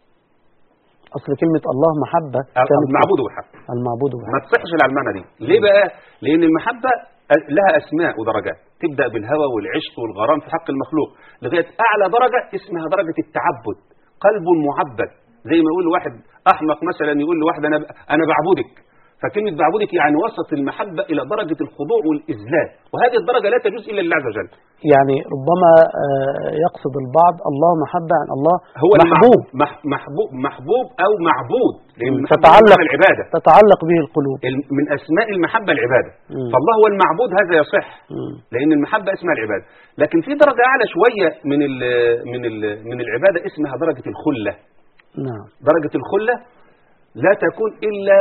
أصل كلمة الله محبة كانت المعبود بحق المعبود ما بحق تصحش على المعنى دي ليه بقى لأن المحبة لها أسماء ودرجات تبدأ بالهوى والعشق والغرام في حق المخلوق لغاية أعلى درجة اسمها درجة التعبد قلب معبد زي ما يقول واحد أحمق مثلا يقول لواحد أنا أنا بعبدك فكلمة بعبدك يعني وصلت المحبة إلى درجة الخضوع والإذلال وهذه الدرجة لا تجوز إلا لله عز وجل يعني ربما آه، يقصد البعض الله محبة عن الله هو محبوب المعبود- مح- محبوب محبوب أو معبود لأن مم. المحبة تتعلق معنى العبادة تتعلق به القلوب الم- من أسماء المحبة العبادة مم. فالله هو المعبود هذا يصح مم. لأن المحبة اسمها العبادة لكن في درجة أعلى شوية من ال من ال من العبادة اسمها درجة الخلة نعم درجة الخلة لا تكون إلا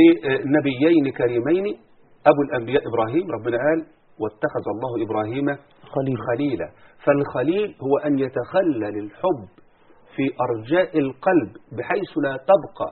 لنبيين كريمين أبو الأنبياء إبراهيم ربنا قال واتخذ الله إبراهيم خليل خليلا فالخليل هو أن يتخلل الحب في أرجاء القلب بحيث لا تبقى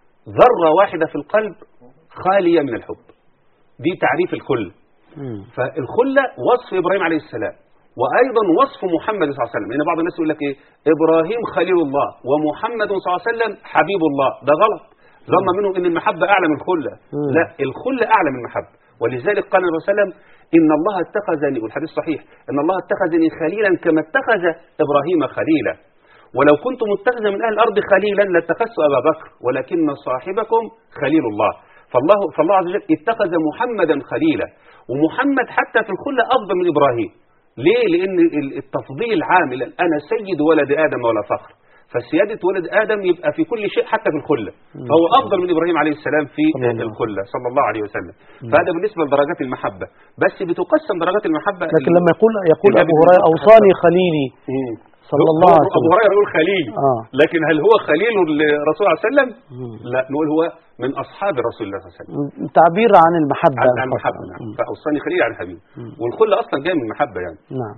ذرة واحدة في القلب خالية من الحب دي تعريف الخل مم. فالخلة وصف إبراهيم عليه السلام وأيضا وصف محمد صلى الله عليه وسلم لأن بعض الناس يقول لك إيه إبراهيم خليل الله ومحمد صلى الله عليه وسلم حبيب الله ده غلط ظن منهم إن المحبة أعلى من الخلة مم. لا الخلة أعلى من المحبة ولذلك قال النبي صلى الله عليه وسلم إن الله اتخذني والحديث صحيح إن الله اتخذني خليلا كما اتخذ إبراهيم خليلا ولو كنت متخذا من أهل الأرض خليلا لاتخذت أبا بكر ولكن صاحبكم خليل الله فالله, فالله عز وجل اتخذ محمدا خليلا ومحمد حتى في الخلة أفضل من إبراهيم ليه؟ لأن ال- التفضيل عام إلى أنا سيد ولد آدم ولا فخر فسيادة ولد آدم يبقى في كل شيء حتى في الخلة فهو أفضل من إبراهيم عليه السلام في صلى الله. الخلة صلى الله عليه وسلم فهذا بالنسبة لدرجات المحبة بس بتقسم درجات المحبة لكن لما يقول يقول النبي أبو هريرة بيقول أوصاني خليلي مم. صلى هو- الله عليه أبو وسلم هريرة يقول خليل آه. لكن هل هو خليل الرسول صلى الله عليه وسلم مم. لا نقول هو من أصحاب رسول الله صلى الله عليه وسلم تعبير عن المحبة عن عن الخاصة. المحبة نعم مم. فأوصاني خليل عن حبيب مم. والخلة أصلا جاية من المحبة يعني نعم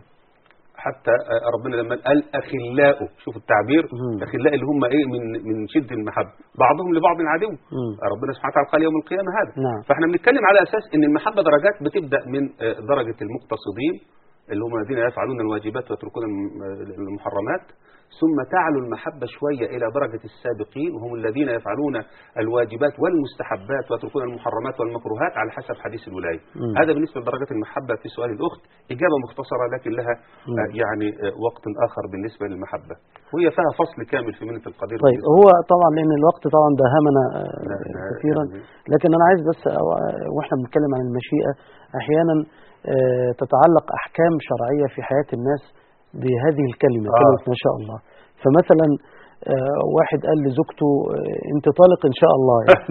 حتى آه، ربنا لما قال أخلاء شوف التعبير مم. أخلاء اللي هم إيه من من شدة المحبة بعضهم لبعض عدو مم. ربنا سبحانه وتعالى قال يوم القيامة هذا نعم. فاحنا بنتكلم على أساس إن المحبة درجات بتبدأ من آه، درجة المقتصدين اللي هم الذين يفعلون الواجبات ويتركون الم- آه، المحرمات ثم تعلو المحبة شوية إلى درجة السابقين وهم الذين يفعلون الواجبات والمستحبات ويتركون المحرمات والمكروهات على حسب حديث الولاية مم. هذا بالنسبة لدرجة المحبة في سؤال الأخت إجابة مختصرة لكن لها آه، يعني آه، وقت آخر بالنسبة للمحبة وهي فيها فصل كامل في منة القدير طيب هو طبعا لأن الوقت طبعا داهمنا آه، لا، لا، كثيرا يعني- لكن أنا عايز بس أو- وإحنا بنتكلم عن المشيئة أحيانا آه، تتعلق أحكام شرعية في حياة الناس بهذه الكلمة آه. كلمة ما شاء الله فمثلا آه، واحد قال لزوجته آه، أنت طالق إن شاء الله يعني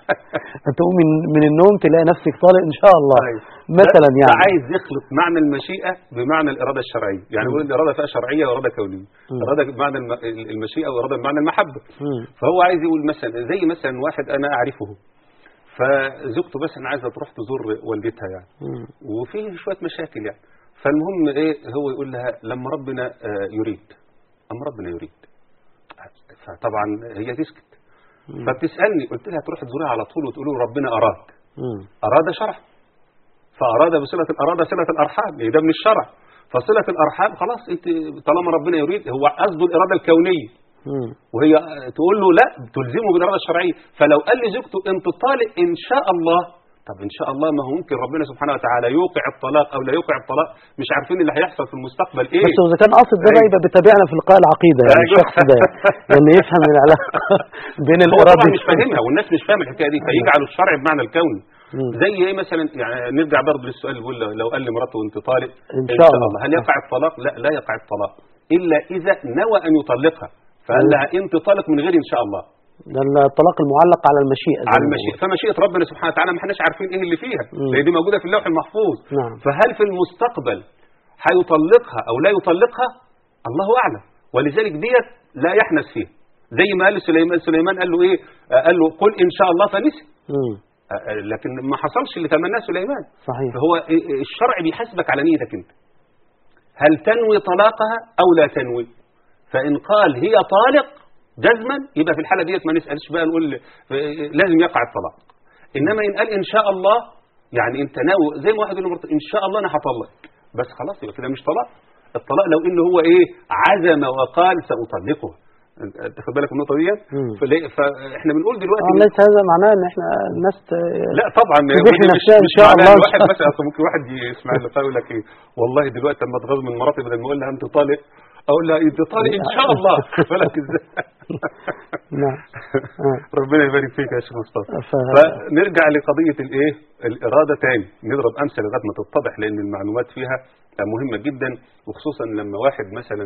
تقوم من, من النوم تلاقي نفسك طالق إن شاء الله طيب. مثلا ده- ده يعني عايز يخلط معنى المشيئة بمعنى الإرادة الشرعية يعني يقول الإرادة فيها شرعية وإرادة كونية مم. إرادة بمعنى الم- المشيئة وإرادة بمعنى المحبة مم. فهو عايز يقول مثلا زي مثلا واحد أنا أعرفه فزوجته بس أنا عايزة تروح تزور والدتها يعني مم. وفيه شوية مشاكل يعني فالمهم إيه هو يقول لها لما ربنا آه، يريد أما ربنا يريد فطبعا هي تسكت مم. فبتسألني قلت لها تروح تزورها على طول وتقول له ربنا أراد مم. أراد شرع فأراد بصلة الأراد صلة الأرحام يعني ده من الشرع فصلة الأرحام خلاص أنت طالما ربنا يريد هو قصده الإرادة الكونية مم. وهي تقول له لا تلزمه بالإرادة الشرعية فلو قال لزوجته أنت طالق إن شاء الله طب إن شاء الله ما هو ممكن ربنا سبحانه وتعالى يوقع الطلاق أو لا يوقع الطلاق مش عارفين اللي هيحصل في المستقبل إيه بس إذا كان قاصد ده بقى يبقى بيتابعنا في لقاء العقيدة يعني أيوة. الشخص ده يعني يفهم العلاقة بين هو الإرادة طبعا مش فاهمها والناس مش فاهمه الحكايه دي فيجعل الشرع بمعنى الكوني مم. زي ايه مثلا يعني نرجع برضه للسؤال اللي بيقول لو- لو قال لمراته انت طالق إن شاء الله. هل يقع الطلاق؟ لا لا يقع الطلاق الا اذا نوى ان يطلقها فقال أيوة. لها انت طالق من غير ان شاء الله ده الطلاق المعلق على المشيئة زي على ما المشيئه فمشيئه ربنا سبحانه وتعالى ما احناش عارفين ايه اللي فيها مم. لان دي موجوده في اللوح المحفوظ نعم. فهل في المستقبل هيطلقها او لا يطلقها الله اعلم ولذلك ديت لا يحنث فيها زي ما قال سليمان سليمان قال له ايه آه، قال له قل ان شاء الله فنسي مم. آه، آه، لكن ما حصلش اللي تمناه سليمان صحيح فهو إيه- إيه الشرع بيحاسبك على نيتك انت هل تنوي طلاقها او لا تنوي فان قال هي طالق جزما يبقى في الحاله ديت ما نسالش بقى نقول إيه، لازم يقع الطلاق انما ان قال ان شاء الله يعني انت ناوي زي ما واحد يقول لمراته ان شاء الله انا هطلق بس خلاص يبقى كده مش طلاق الطلاق لو ان هو ايه عزم وقال ساطلقها انت أنت خد بالك من النقطه ديت مم. فليه- فاحنا بنقول دلوقتي آه، ليس هذا معناه ان احنا الناس ت- لا طبعا تبيح ودي مش نفسها إن مش شاء معناها الله. إن واحد مثلا أصل ممكن واحد يسمع اللقاء يقول لك ايه والله دلوقتي لما اتغاظ من مراتي بدل ما اقول لها انت طالق اقول لها انت طالق ان شاء الله بالك ازاي نعم آه. ربنا يبارك فيك يا شيخ مصطفى ف- فنرجع لقضيه الايه الاراده تاني نضرب امثله لغايه ما تتضح لان المعلومات فيها مهمه جدا وخصوصا لما واحد مثلا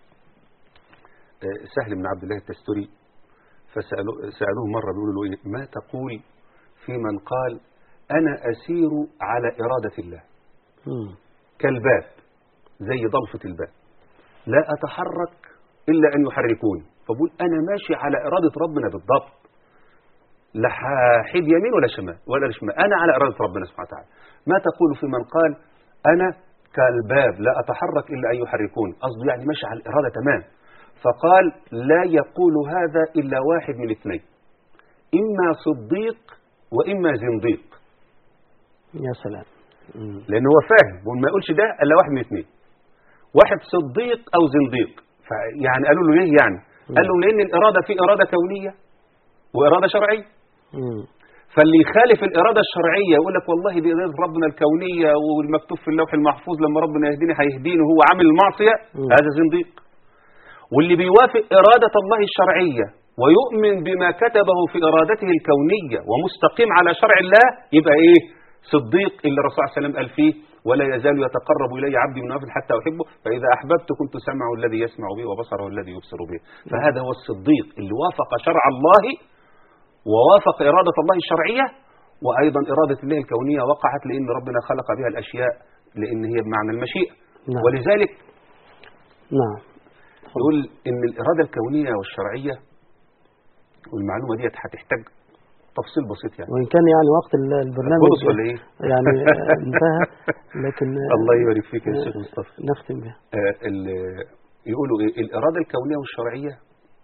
آه، سهل بن عبد الله التستري فسألوه سألوه مرة بيقولوا له إيه ما تقول في من قال أنا أسير على إرادة الله مم. كالباب زي ضلفة الباب لا أتحرك إلا أن يحركوني فبقول أنا ماشي على إرادة ربنا بالضبط لا حيد يمين ولا شمال ولا شمال أنا على إرادة ربنا سبحانه وتعالى ما تقول في من قال أنا كالباب لا أتحرك إلا أن يحركوني قصده يعني ماشي على الإرادة تمام فقال لا يقول هذا إلا واحد من اثنين إما صديق وإما زنديق يا سلام مم. لأن هو فاهم وما يقولش ده إلا واحد من اثنين واحد صديق أو زنديق يعني قالوا له ليه يعني قال له لأن الإرادة في إرادة كونية وإرادة شرعية مم. فاللي يخالف الإرادة الشرعية يقول لك والله دي إرادة ربنا الكونية والمكتوب في اللوح المحفوظ لما ربنا يهديني هيهديني وهو عامل المعصية مم. هذا زنديق واللي بيوافق إرادة الله الشرعية ويؤمن بما كتبه في إرادته الكونية ومستقيم على شرع الله يبقى إيه صديق اللي الرسول صلى الله عليه وسلم قال فيه ولا يزال يتقرب إلي عبدي من نوافل حتى أحبه فإذا أحببت كنت سمعه الذي يسمع به وبصره الذي يبصر به فهذا هو الصديق اللي وافق شرع الله ووافق إرادة الله الشرعية وأيضا إرادة الله الكونية وقعت لأن ربنا خلق بها الأشياء لأن هي بمعنى المشيئة نعم. ولذلك نعم يقول إن الإرادة الكونية والشرعية والمعلومة ديت هتحتاج تفصيل بسيط يعني وإن كان يعني وقت ال- البرنامج خلص ولا إيه؟ يعني آه، انتهى لكن آه، الله يبارك فيك يا شيخ مصطفى نختم بها آه، ال- يقولوا إيه الإرادة الكونية والشرعية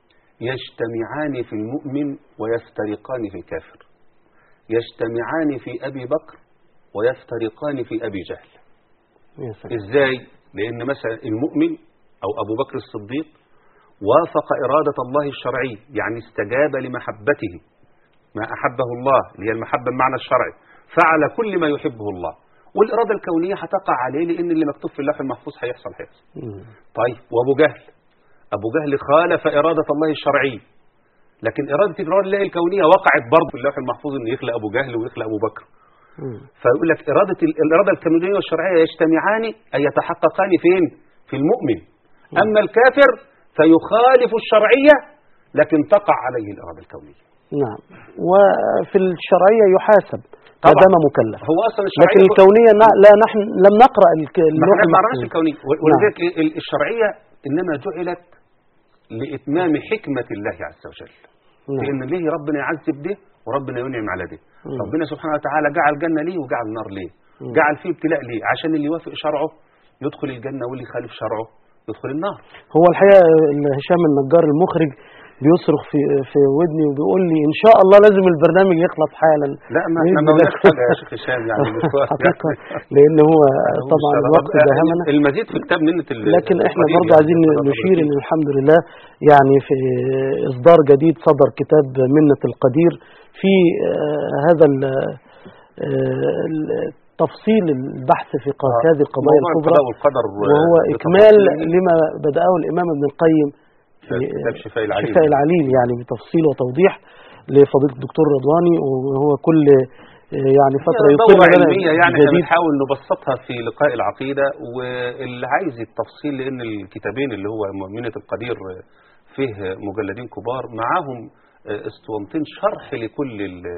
يجتمعان في المؤمن ويفترقان في الكافر يجتمعان في أبي بكر ويفترقان في أبي جهل يا سلام إزاي؟ لأن مثلا المؤمن أو أبو بكر الصديق وافق إرادة الله الشرعية يعني استجاب لمحبته ما أحبه الله اللي هي المحبة بمعنى الشرعي فعل كل ما يحبه الله والإرادة الكونية هتقع عليه لأن اللي مكتوب في اللوح المحفوظ هيحصل هيحصل مم. طيب وأبو جهل أبو جهل خالف إرادة الله الشرعية لكن إرادة الله الكونية وقعت برضه في اللوح المحفوظ إن يخلق أبو جهل ويخلق أبو بكر مم. فيقول لك إرادة الإرادة الكونية والشرعية يجتمعان أي يتحققان فين؟ في المؤمن أما الكافر فيخالف الشرعية لكن تقع عليه الإرادة الكونية نعم وفي الشرعية يحاسب ما طبعا. دام مكلف هو أصلا لكن الشرعية الكونية نا- لا نحن لم نقرأ الك- ما اللوح احنا ما قرأناش المحفوظ. الكونية و- ولذلك ال- الشرعية إنما جعلت لإتمام حكمة الله عز وجل نعم. لأن ليه ربنا يعذب ده وربنا ينعم على ده مم. ربنا سبحانه وتعالى جعل جنة ليه وجعل نار ليه مم. جعل فيه ابتلاء ليه عشان اللي يوافق شرعه يدخل الجنة واللي يخالف شرعه يدخل النار هو الحقيقة ال- هشام النجار المخرج بيصرخ في في ودني وبيقول لي ان شاء الله لازم البرنامج يخلص حالا لا ما احنا بإذن ما الله. قلناش حاجه يا شيخ هشام يعني مش وقت حقيقة يعني. لان هو طبعا هو الوقت الشرف- داهمنا المزيد في كتاب منة ال- لكن احنا القدير برضه يعني، عايزين القدر نشير ان القدير. الحمد لله يعني في اصدار جديد صدر كتاب منة القدير في آه، هذا ال- آه، ال- تفصيل البحث في ق- آه. هذه القضايا موضوع الكبرى القضاء والقدر وهو بتفاصيله إكمال لما بدأه الإمام ابن القيم في كتاب شفاء العليل شفاء العليل يعني بتفصيل وتوضيح لفضيلة الدكتور رضواني وهو كل آه، يعني فترة هي يطل دورة لنا علمية يعني احنا جديد بنحاول نبسطها في لقاء العقيدة واللي عايز التفصيل لأن الكتابين اللي هو مؤمنة القدير فيه مجلدين كبار معاهم اسطوانتين شرح لكل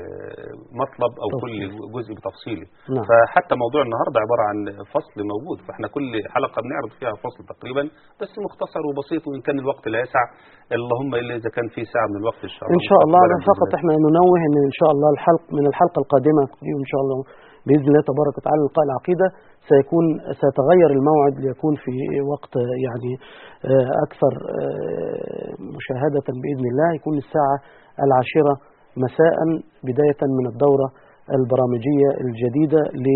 مطلب أو كل جزء بتفصيله نعم. فحتى موضوع النهاردة عبارة عن فصل موجود فاحنا كل حلقة بنعرض فيها فصل تقريبا بس مختصر وبسيط وإن كان الوقت لا يسع اللهم إلا إذا كان في ساعة من الوقت إن شاء الله إن شاء الله مستقبلاً أنا بإذن فقط الله. إحنا ننوه إن إن شاء الله الحلق من الحلقة القادمة دي إن شاء الله بإذن الله تبارك وتعالى لقاء العقيدة سيكون سيتغير الموعد ليكون في وقت يعني آه، أكثر آه، مشاهدة بإذن الله يكون الساعة العاشرة مساء بداية من الدورة البرامجية الجديدة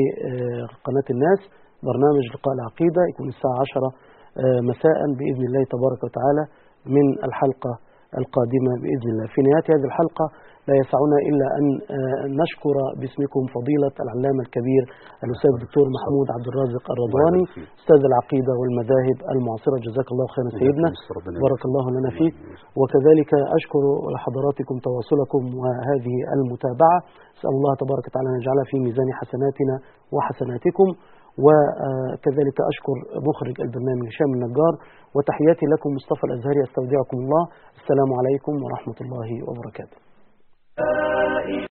لقناة الناس برنامج لقاء العقيدة يكون الساعة عشرة آه، مساء بإذن الله تبارك وتعالى من الحلقة القادمة بإذن الله في نهاية هذه الحلقة لا يسعنا إلا أن آه، نشكر باسمكم فضيلة العلامة الكبير الأستاذ الدكتور محمود عبد الرازق الرضواني الله يبارك فيك. أستاذ العقيدة والمذاهب المعاصرة جزاك الله خيرا سيدنا ربنا بارك الله لنا فيك وكذلك أشكر لحضراتكم تواصلكم وهذه المتابعة أسأل الله تبارك وتعالى أن يجعلها في ميزان حسناتنا وحسناتكم وكذلك أشكر مخرج البرنامج هشام النجار وتحياتي لكم مصطفى الأزهري أستودعكم الله السلام عليكم ورحمة الله وبركاته